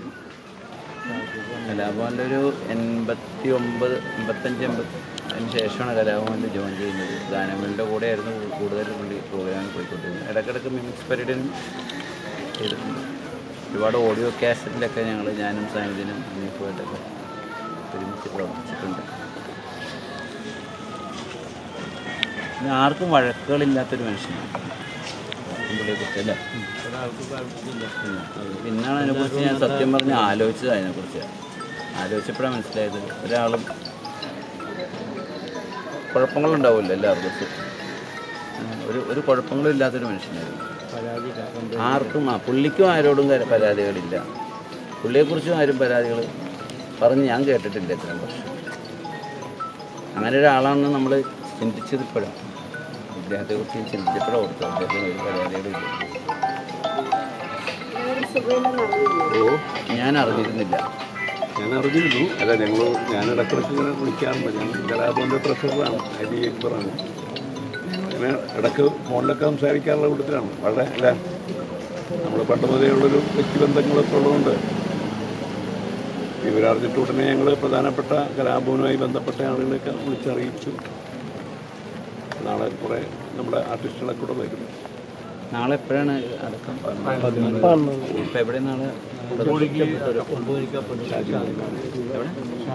കലാഭവനിൽ ഒരു എൺപത്തി ഒമ്പത് എൺപത്തഞ്ച് എൺപത്തി അതിന് ശേഷമാണ് കലാഭവനിൽ ജോയിൻ ചെയ്യുന്നത് ഗാനമേളിൻ്റെ കൂടെയായിരുന്നു കൂടുതൽ പുള്ളി പ്രോഗ്രാമിൽ പോയിക്കൊണ്ടിരുന്നത് ഇടയ്ക്കിടയ്ക്ക് മിമിക്സ് പരേഡിനും ചെയ്തിട്ടുണ്ട് ഒരുപാട് ഓഡിയോ കാസറ്റിലൊക്കെ ഞങ്ങൾ ഞാനും സാനിധ്യനും അനീഫുമായിട്ടൊക്കെ ഒരുമിച്ച് പ്രവർത്തിച്ചിട്ടുണ്ട് പിന്നെ ആർക്കും വഴക്കുകളില്ലാത്തൊരു മനുഷ്യനാണ് പുള്ളിയെക്കുറിച്ച് അല്ലേ പിന്നാണ് അതിനെക്കുറിച്ച് ഞാൻ സത്യം പറഞ്ഞ് ആലോചിച്ചത് അതിനെക്കുറിച്ച് ആലോചിച്ചപ്പോഴാണ് മനസ്സിലായത് ഒരാളും കുഴപ്പങ്ങളുണ്ടാവില്ല എല്ലാവർക്കും ഒരു ഒരു കുഴപ്പങ്ങളും ഇല്ലാത്തൊരു മനുഷ്യനായിരുന്നു ആർക്കും ആ പുള്ളിക്കും ആരോടും കര- പരാതികളില്ല പുള്ളിയെക്കുറിച്ചും ആരും പരാതികൾ പറഞ്ഞ് ഞാൻ കേട്ടിട്ടില്ല ഇത്രയും വർഷം അങ്ങനെ ഒരാളാണെന്ന് നമ്മൾ ചിന്തിച്ചത് ഇപ്പോഴാണ് ഇദ്ദേഹത്തെക്കുറിച്ച് ചിന്തിച്ചപ്പോഴാണ് ഓർത്തു അദ്ദേഹത്തിന് ഒരു പരാതികളില്ല ഓ ഞാൻ അറിഞ്ഞിരുന്നില്ല ഞാൻ അറിഞ്ഞിരുന്നു അല്ല ഞങ്ങൾ ഞാൻ ഇടയ്ക്കിടയ്ക്ക് ഇങ്ങനെ വിളിക്കാറുണ്ട് ഞാൻ കലാഭവൻ്റെ ട്രഷറാണ് ഐ എക്ബറാണ് അങ്ങനെ ഇടയ്ക്ക് ഫോണിലൊക്കെ സംസാരിക്കാറുള്ള കൂട്ടത്തിലാണ് വളരെ അല്ല നമ്മൾ പണ്ട് മുതലേ ഉള്ളൊരു വ്യക്തിബന്ധങ്ങളൊക്കെ ഉള്ളതുകൊണ്ട് ഇവരറിഞ്ഞിട്ട് ഉടനെ ഞങ്ങൾ പ്രധാനപ്പെട്ട കലാഭവനുമായി ബന്ധപ്പെട്ട ആളുകളെയൊക്കെ വിളിച്ചറിയിച്ചു നാളെ കുറേ നമ്മുടെ ആർട്ടിസ്റ്റുകളെ കൂടെ വരും നാളെ എപ്പോഴാണ് അടക്കം ഇപ്പം എവിടെ നാളെ എവിടെ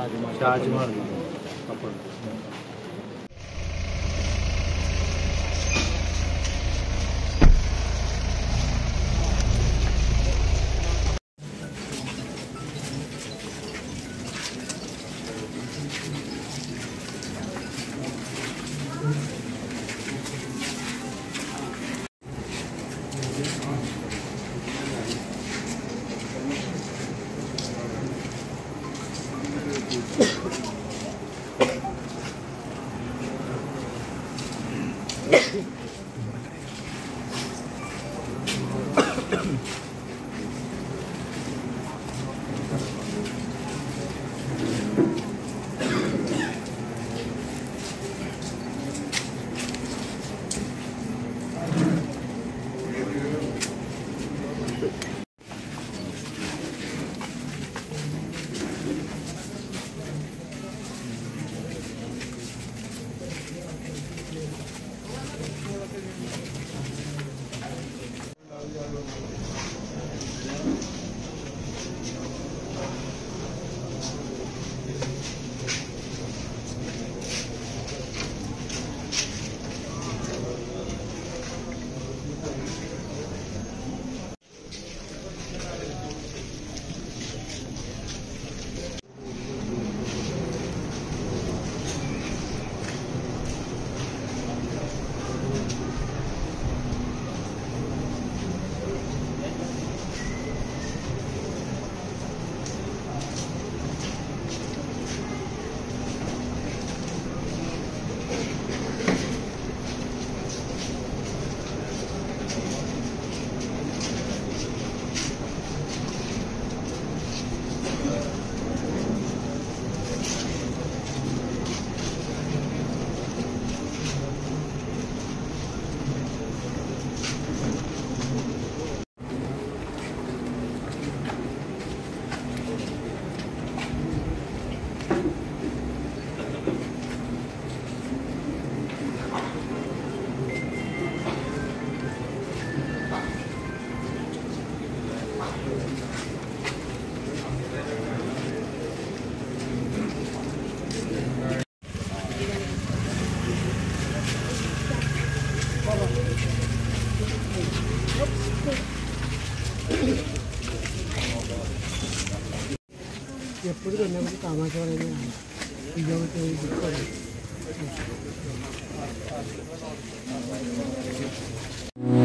എപ്പോഴും എന്നെ കുറിച്ച് തമാശ പറയുന്നതാണ് ഇതോട്ട് ഇപ്പോഴും